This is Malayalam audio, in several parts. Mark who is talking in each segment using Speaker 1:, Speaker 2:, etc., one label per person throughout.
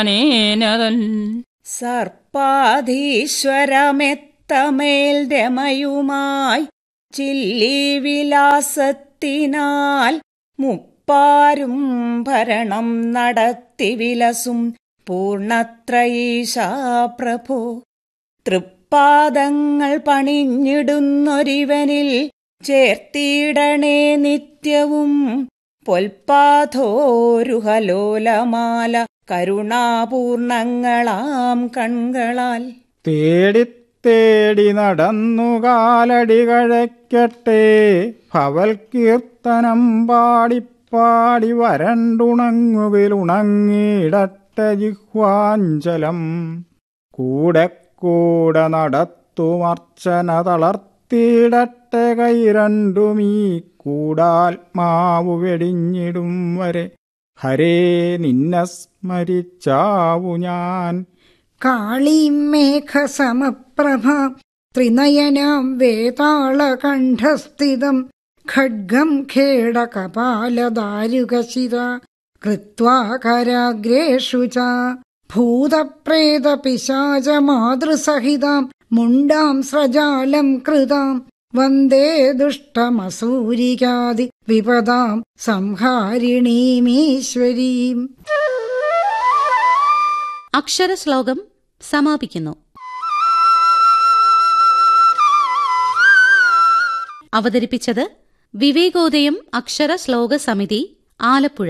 Speaker 1: അനേനതൻ
Speaker 2: സർപ്പാധീശ്വരമെത്തമേൽ രമയുമായി ചില്ലി വിലാസത്തിനാൽ മുപ്പാരും ഭരണം നടത്തി വിലസും പൂർണത്രയീശാ പ്രഭോ തൃപ്പാദങ്ങൾ പണിഞ്ഞിടുന്നൊരിവനിൽ ചേർത്തിടണേ നിത്യവും പൊൽപാഥോരുഹലോലമാല കരുണാപൂർണങ്ങളാം കൺകളാൽ
Speaker 3: തേടി തേടി നടന്നു കാലടി കഴയ്ക്കട്ടെ ഭവൽ കീർത്തനം പാടിപ്പാടി വരണ്ടുണങ്ങുവിലുണങ്ങിടട്ടെ ജിഹ്വാഞ്ചലം കൂടെ കൂടെ നടത്തുമർച്ചന തളർത്തിയിടട്ടെ കൈ രണ്ടുമീ കൂടാത്മാവു വെടിഞ്ഞിടും വരെ ഹരേ നിന്നെ സ്മരിച്ചാവു ഞാൻ
Speaker 4: കാളീം മേഘസമപ്രഭ ത്രിനയനാം വേതാളകണ്ഠസ്ഥിതം ഖഡ്ഗം ഖേടകപാലദാരുകശിര കൃത്വാ കരാഗ്രേഷു ച ഭൂതപ്രേതപിശാചമാതൃസഹിതാം മുണ്ടാം സ്രജാലം കൃതാം വന്ദേ ദുഷ്ടമസൂരികാതി വിപദാം സംഹാരിണീമീശ്വരീം
Speaker 5: അക്ഷരശ്ലോകം സമാപിക്കുന്നു അവതരിപ്പിച്ചത് വിവേകോദയം അക്ഷര ശ്ലോക സമിതി ആലപ്പുഴ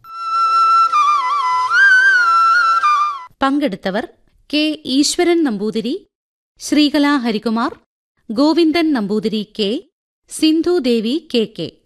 Speaker 5: പങ്കെടുത്തവർ K Eeswaran Namboothiri Sreekala Harikumar Govindan Namboothiri K Sindhudevi K K